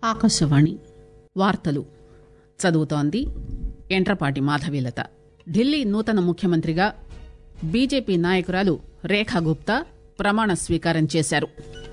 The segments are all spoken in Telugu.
ఆకాశవాణి వార్తలు చదువుతోంది ఎంట్రపాటి మాధవీలత ఢిల్లీ నూతన ముఖ్యమంత్రిగా బీజేపీ నాయకురాలు రేఖా గుప్తా ప్రమాణ స్వీకారం చేశారు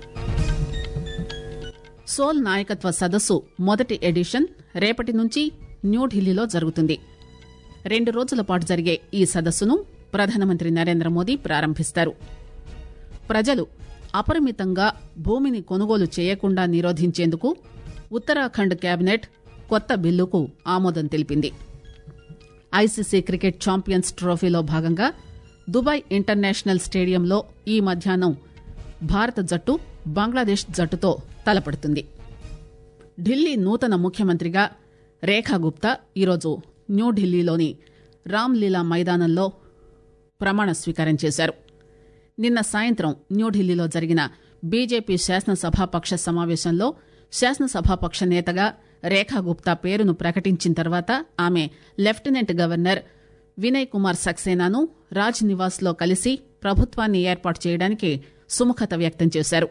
సోల్ నాయకత్వ సదస్సు మొదటి ఎడిషన్ రేపటి నుంచి న్యూఢిల్లీలో జరుగుతుంది రెండు రోజుల పాటు జరిగే ఈ సదస్సును ప్రధానమంత్రి నరేంద్ర మోదీ ప్రారంభిస్తారు ప్రజలు అపరిమితంగా భూమిని కొనుగోలు చేయకుండా నిరోధించేందుకు ఉత్తరాఖండ్ కేబినెట్ కొత్త బిల్లుకు ఆమోదం తెలిపింది ఐసీసీ క్రికెట్ ఛాంపియన్స్ ట్రోఫీలో భాగంగా దుబాయ్ ఇంటర్నేషనల్ స్టేడియంలో ఈ మధ్యాహ్నం భారత జట్టు బంగ్లాదేశ్ జట్టుతో తలపడుతుంది ఢిల్లీ నూతన ముఖ్యమంత్రిగా రేఖా గుప్తా ఈరోజు న్యూఢిల్లీలోని రామ్లీలా మైదానంలో ప్రమాణ స్వీకారం చేశారు నిన్న సాయంత్రం న్యూఢిల్లీలో జరిగిన బీజేపీ శాసనసభాపక్ష సమావేశంలో శాసనసభాపక్ష నేతగా రేఖా గుప్తా పేరును ప్రకటించిన తర్వాత ఆమె లెఫ్టినెంట్ గవర్నర్ వినయ్ కుమార్ సక్సేనాను రాజ్ నివాస్ లో కలిసి ప్రభుత్వాన్ని ఏర్పాటు చేయడానికి సుముఖత వ్యక్తం చేశారు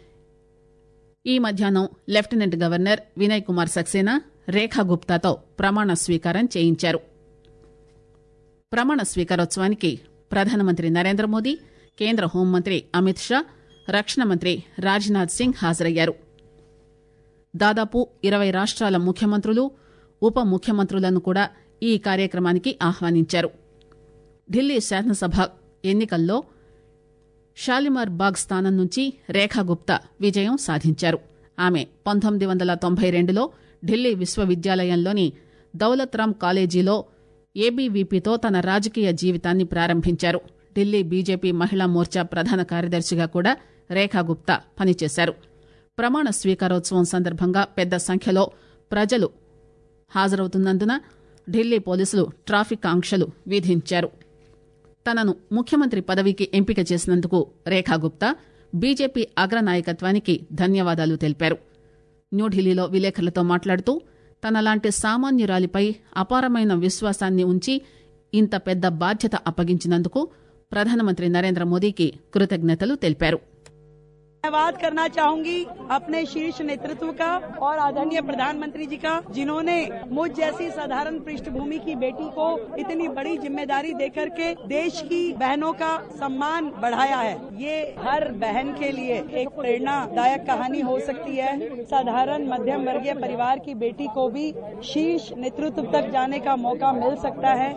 ఈ మధ్యాహ్నం లెఫ్టినెంట్ గవర్నర్ వినయ్ కుమార్ సక్సేనా రేఖా గుప్తాతో ప్రమాణ స్వీకారం చేయించారు ప్రమాణ స్వీకారోత్సవానికి ప్రధానమంత్రి నరేంద్ర మోదీ కేంద్ర హోంమంత్రి అమిత్ షా రక్షణ మంత్రి రాజ్నాథ్ సింగ్ హాజరయ్యారు దాదాపు ఇరవై రాష్ట్రాల ముఖ్యమంత్రులు ఉప ముఖ్యమంత్రులను కూడా ఈ కార్యక్రమానికి ఆహ్వానించారు ఢిల్లీ శాసనసభ ఎన్నికల్లో షాలిమార్ బాగ్ స్థానం నుంచి రేఖా గుప్తా విజయం సాధించారు ఆమె పంతొమ్మిది వందల తొంభై రెండులో ఢిల్లీ విశ్వవిద్యాలయంలోని దౌలత్ రామ్ కాలేజీలో ఏబీవీపీతో తన రాజకీయ జీవితాన్ని ప్రారంభించారు ఢిల్లీ బీజేపీ మహిళా మోర్చా ప్రధాన కార్యదర్శిగా కూడా రేఖా గుప్తా పనిచేశారు ప్రమాణ స్వీకారోత్సవం సందర్భంగా పెద్ద సంఖ్యలో ప్రజలు హాజరవుతున్నందున ఢిల్లీ పోలీసులు ట్రాఫిక్ ఆంక్షలు విధించారు తనను ముఖ్యమంత్రి పదవికి ఎంపిక చేసినందుకు రేఖా గుప్తా బీజేపీ అగ్రనాయకత్వానికి ధన్యవాదాలు తెలిపారు న్యూఢిల్లీలో విలేకరులతో మాట్లాడుతూ తనలాంటి సామాన్యురాలిపై అపారమైన విశ్వాసాన్ని ఉంచి ఇంత పెద్ద బాధ్యత అప్పగించినందుకు ప్రధానమంత్రి నరేంద్ర మోదీకి కృతజ్ఞతలు తెలిపారు धन्यवाद करना चाहूंगी अपने शीर्ष नेतृत्व का और आदरणीय प्रधानमंत्री जी का जिन्होंने मुझ जैसी साधारण पृष्ठभूमि की बेटी को इतनी बड़ी जिम्मेदारी देकर के देश की बहनों का सम्मान बढ़ाया है ये हर बहन के लिए एक प्रेरणादायक कहानी हो सकती है साधारण मध्यम वर्गीय परिवार की बेटी को भी शीर्ष नेतृत्व तक जाने का मौका मिल सकता है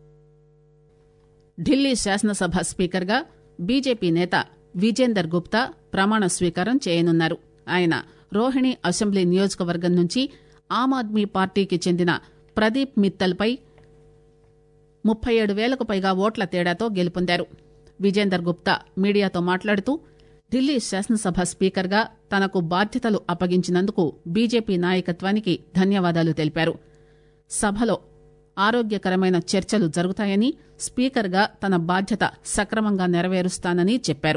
ఢిల్లీ శాసనసభ స్పీకర్గా బీజేపీ నేత విజేందర్ గుప్తా ప్రమాణ స్వీకారం చేయనున్నారు ఆయన రోహిణి అసెంబ్లీ నియోజకవర్గం నుంచి ఆమ్ ఆద్మీ పార్టీకి చెందిన ప్రదీప్ మిత్తల్పై ముప్పై ఏడు వేలకు పైగా ఓట్ల తేడాతో గెలుపొందారు విజేందర్ గుప్తా మీడియాతో మాట్లాడుతూ ఢిల్లీ శాసనసభ స్పీకర్గా తనకు బాధ్యతలు అప్పగించినందుకు బీజేపీ నాయకత్వానికి ధన్యవాదాలు తెలిపారు సభలో ఆరోగ్యకరమైన చర్చలు జరుగుతాయని స్పీకర్గా తన బాధ్యత సక్రమంగా నెరవేరుస్తానని చెప్పారు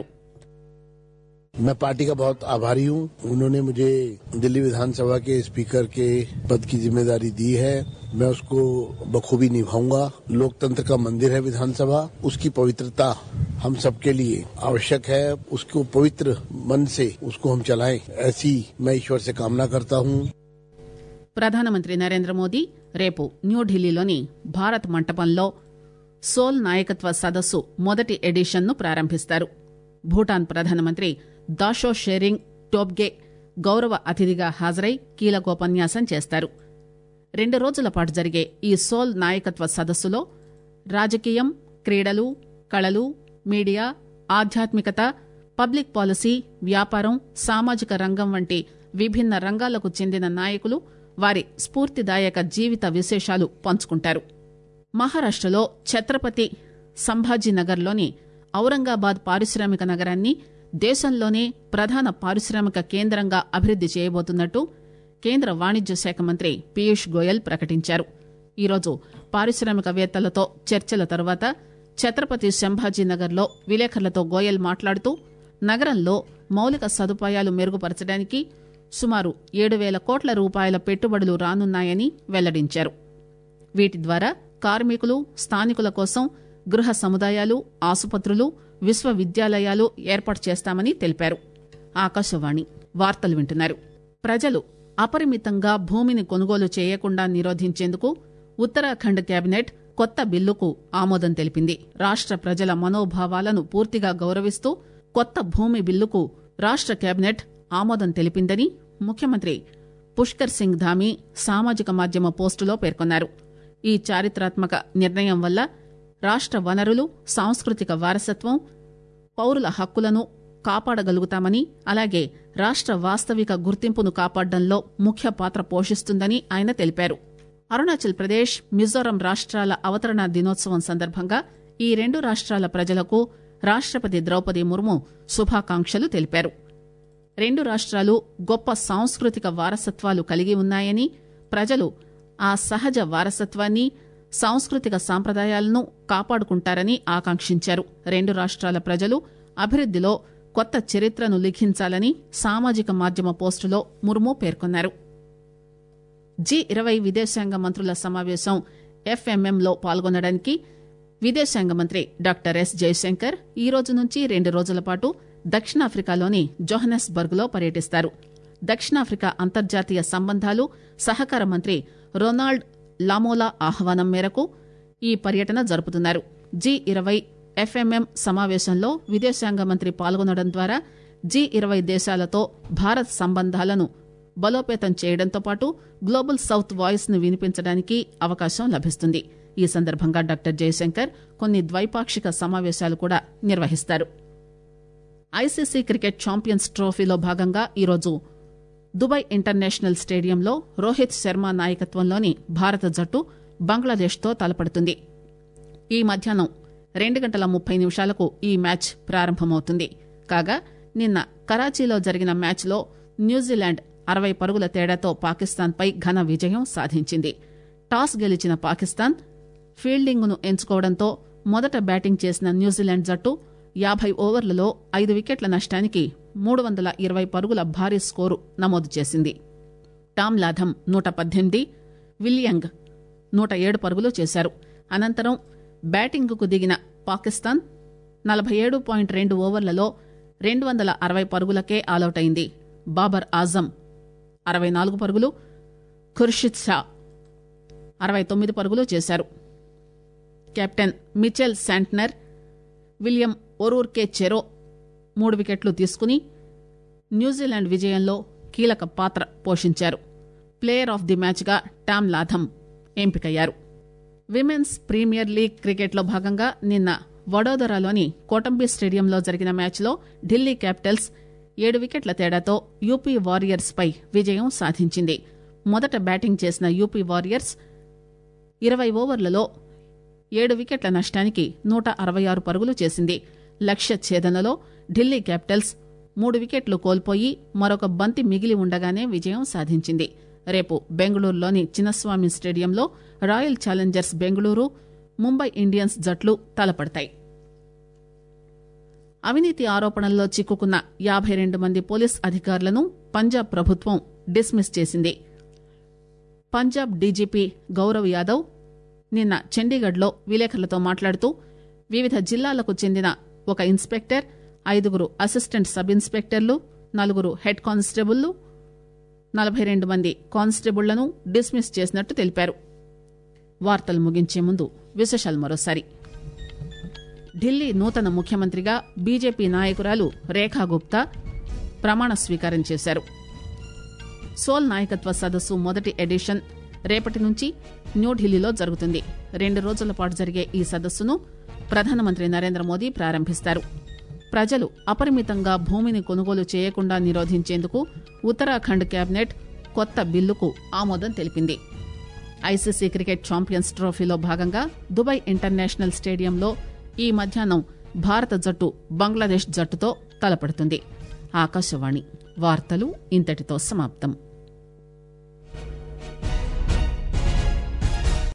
मैं पार्टी का बहुत आभारी हूँ उन्होंने मुझे दिल्ली विधानसभा के स्पीकर के पद की जिम्मेदारी दी है मैं उसको बखूबी निभाऊंगा लोकतंत्र का मंदिर है विधानसभा उसकी पवित्रता हम सबके लिए आवश्यक है उसको पवित्र मन से उसको हम चलाएं ऐसी मैं ईश्वर से कामना करता हूँ ప్రధానమంత్రి నరేంద్ర మోదీ రేపు న్యూఢిల్లీలోని భారత్ మంటపంలో సోల్ నాయకత్వ సదస్సు మొదటి ఎడిషన్ను ప్రారంభిస్తారు భూటాన్ ప్రధానమంత్రి దాషో షేరింగ్ టోబ్గే గౌరవ అతిథిగా హాజరై కీలకోపన్యాసం చేస్తారు రెండు రోజుల పాటు జరిగే ఈ సోల్ నాయకత్వ సదస్సులో రాజకీయం క్రీడలు కళలు మీడియా ఆధ్యాత్మికత పబ్లిక్ పాలసీ వ్యాపారం సామాజిక రంగం వంటి విభిన్న రంగాలకు చెందిన నాయకులు వారి స్ఫూర్తిదాయక జీవిత విశేషాలు పంచుకుంటారు మహారాష్టలో ఛత్రపతి సంభాజీనగర్లోని ఔరంగాబాద్ పారిశ్రామిక నగరాన్ని దేశంలోనే ప్రధాన పారిశ్రామిక కేంద్రంగా అభివృద్ది చేయబోతున్నట్టు కేంద్ర వాణిజ్య శాఖ మంత్రి పీయూష్ గోయల్ ప్రకటించారు ఈరోజు పారిశ్రామికవేత్తలతో చర్చల తర్వాత ఛత్రపతి సంభాజీనగర్లో విలేకరులతో గోయల్ మాట్లాడుతూ నగరంలో మౌలిక సదుపాయాలు మెరుగుపరచడానికి సుమారు ఏడు వేల కోట్ల రూపాయల పెట్టుబడులు రానున్నాయని వెల్లడించారు వీటి ద్వారా కార్మికులు స్థానికుల కోసం గృహ సముదాయాలు ఆసుపత్రులు విశ్వవిద్యాలయాలు ఏర్పాటు చేస్తామని తెలిపారు ఆకాశవాణి వార్తలు వింటున్నారు ప్రజలు అపరిమితంగా భూమిని కొనుగోలు చేయకుండా నిరోధించేందుకు ఉత్తరాఖండ్ కేబినెట్ కొత్త బిల్లుకు ఆమోదం తెలిపింది రాష్ట ప్రజల మనోభావాలను పూర్తిగా గౌరవిస్తూ కొత్త భూమి బిల్లుకు రాష్ట కేబినెట్ ఆమోదం తెలిపిందని ముఖ్యమంత్రి పుష్కర్ సింగ్ ధామీ సామాజిక మాధ్యమ పోస్టులో పేర్కొన్నారు ఈ చారిత్రాత్మక నిర్ణయం వల్ల రాష్ట వనరులు సాంస్కృతిక వారసత్వం పౌరుల హక్కులను కాపాడగలుగుతామని అలాగే రాష్ట వాస్తవిక గుర్తింపును కాపాడడంలో ముఖ్య పాత్ర పోషిస్తుందని ఆయన తెలిపారు అరుణాచల్ ప్రదేశ్ మిజోరం రాష్ట్రాల అవతరణ దినోత్సవం సందర్భంగా ఈ రెండు రాష్ట్రాల ప్రజలకు రాష్టపతి ద్రౌపది ముర్ము శుభాకాంక్షలు తెలిపారు రెండు రాష్ట్రాలు గొప్ప సాంస్కృతిక వారసత్వాలు కలిగి ఉన్నాయని ప్రజలు ఆ సహజ వారసత్వాన్ని సాంస్కృతిక సాంప్రదాయాలను కాపాడుకుంటారని ఆకాంక్షించారు రెండు రాష్ట్రాల ప్రజలు అభివృద్దిలో కొత్త చరిత్రను లిఖించాలని సామాజిక మాధ్యమ పోస్టులో ముర్ము పేర్కొన్నారు జీ ఇరవై విదేశాంగ మంత్రుల సమావేశం ఎఫ్ఎంఎంలో పాల్గొనడానికి విదేశాంగ మంత్రి డాక్టర్ ఎస్ జయశంకర్ ఈ రోజు నుంచి రెండు రోజుల పాటు దక్షిణాఫ్రికాలోని జోహనెస్బర్గ్ లో పర్యటిస్తారు దక్షిణాఫ్రికా అంతర్జాతీయ సంబంధాలు సహకార మంత్రి రొనాల్డ్ లామోలా ఆహ్వానం మేరకు ఈ పర్యటన జరుపుతున్నారు జీ ఇరవై ఎఫ్ఎంఎం సమావేశంలో విదేశాంగ మంత్రి పాల్గొనడం ద్వారా జీ ఇరవై దేశాలతో భారత్ సంబంధాలను బలోపేతం చేయడంతో పాటు గ్లోబల్ సౌత్ వాయిస్ ను వినిపించడానికి అవకాశం లభిస్తుంది ఈ సందర్భంగా డాక్టర్ జయశంకర్ కొన్ని ద్వైపాక్షిక సమావేశాలు కూడా నిర్వహిస్తారు ఐసీసీ క్రికెట్ ఛాంపియన్స్ ట్రోఫీలో భాగంగా ఈరోజు దుబాయ్ ఇంటర్నేషనల్ స్టేడియంలో రోహిత్ శర్మ నాయకత్వంలోని భారత జట్టు బంగ్లాదేశ్తో తలపడుతుంది ఈ మధ్యాహ్నం రెండు గంటల ముప్పై నిమిషాలకు ఈ మ్యాచ్ ప్రారంభమవుతుంది కాగా నిన్న కరాచీలో జరిగిన మ్యాచ్లో న్యూజిలాండ్ అరవై పరుగుల తేడాతో పాకిస్తాన్పై ఘన విజయం సాధించింది టాస్ గెలిచిన పాకిస్తాన్ ఫీల్డింగ్ను ఎంచుకోవడంతో మొదట బ్యాటింగ్ చేసిన న్యూజిలాండ్ జట్టు యాభై ఓవర్లలో ఐదు వికెట్ల నష్టానికి మూడు వందల ఇరవై పరుగుల భారీ స్కోరు నమోదు చేసింది టామ్ లాథమ్ నూట పద్దెనిమిది విలియంగ్ నూట ఏడు పరుగులు చేశారు అనంతరం బ్యాటింగ్కు దిగిన పాకిస్తాన్ నలభై ఏడు పాయింట్ రెండు ఓవర్లలో రెండు వందల అరవై పరుగులకే ఆలౌట్ అయింది బాబర్ ఆజం అరవై నాలుగు పరుగులు ఖుర్షిద్ షా అరవై తొమ్మిది పరుగులు చేశారు captain Mitchell Santner William O'Rourke చెరో మూడు వికెట్లు తీసుకుని న్యూజిలాండ్ విజయంలో కీలక పాత్ర పోషించారు ప్లేయర్ ఆఫ్ ది మ్యాచ్గా టామ్ లాథమ్ ఎంపికయ్యారు విమెన్స్ ప్రీమియర్ లీగ్ క్రికెట్లో భాగంగా నిన్న వడోదరాలోని కోటంబి స్టేడియంలో జరిగిన మ్యాచ్లో ఢిల్లీ క్యాపిటల్స్ ఏడు వికెట్ల తేడాతో యూపీ వారియర్స్ పై విజయం సాధించింది మొదట బ్యాటింగ్ చేసిన యూపీ వారియర్స్ ఇరవై ఓవర్లలో ఏడు వికెట్ల నష్టానికి నూట అరవై ఆరు పరుగులు చేసింది లక్ష్య ఛేదనలో ఢిల్లీ క్యాపిటల్స్ మూడు వికెట్లు కోల్పోయి మరొక బంతి మిగిలి ఉండగానే విజయం సాధించింది రేపు బెంగళూరులోని చిన్నస్వామి స్టేడియంలో royal challengers Bengaluru Mumbai Indians జట్లు తలపడతాయి అవినీతి ఆరోపణల్లో చిక్కుకున్న యాభై రెండు మంది పోలీస్ అధికారులను పంజాబ్ ప్రభుత్వం డిస్మిస్ చేసింది పంజాబ్ డీజీపీ గౌరవ్ యాదవ్ నిన్న చండీగఢ్లో విలేకరులతో మాట్లాడుతూ వివిధ జిల్లాలకు చెందిన ఒక ఇన్స్పెక్టర్ ఐదుగురు అసిస్టెంట్ సబ్ ఇన్స్పెక్టర్లు నలుగురు హెడ్ కానిస్టేబుళ్లు నలభై రెండు మంది కానిస్టేబుళ్లను డిస్మిస్ చేసినట్టు తెలిపారు వార్తలు ముగించే ముందు విశేషాలు మరోసారి ఢిల్లీ నూతన ముఖ్యమంత్రిగా బీజేపీ నాయకురాలు రేఖా గుప్తా ప్రమాణ స్వీకారం చేశారు సోల్ నాయకత్వ సదస్సు మొదటి ఎడిషన్ రేపటి నుంచి న్యూఢిల్లీలో జరుగుతుంది రెండు రోజుల పాటు జరిగే ఈ సదస్సును ప్రధానమంత్రి నరేంద్ర మోదీ ప్రారంభిస్తారు ప్రజలు అపరిమితంగా భూమిని కొనుగోలు చేయకుండా నిరోధించేందుకు ఉత్తరాఖండ్ కేబినెట్ కొత్త బిల్లుకు ఆమోదం తెలిపింది ఐసీసీ క్రికెట్ ఛాంపియన్స్ ట్రోఫీలో భాగంగా దుబాయ్ ఇంటర్నేషనల్ స్టేడియంలో ఈ మధ్యాహ్నం భారత జట్టు బంగ్లాదేశ్ జట్టుతో తలపడుతుంది ఆకాశవాణి వార్తలు ఇంతటితో సమాప్తం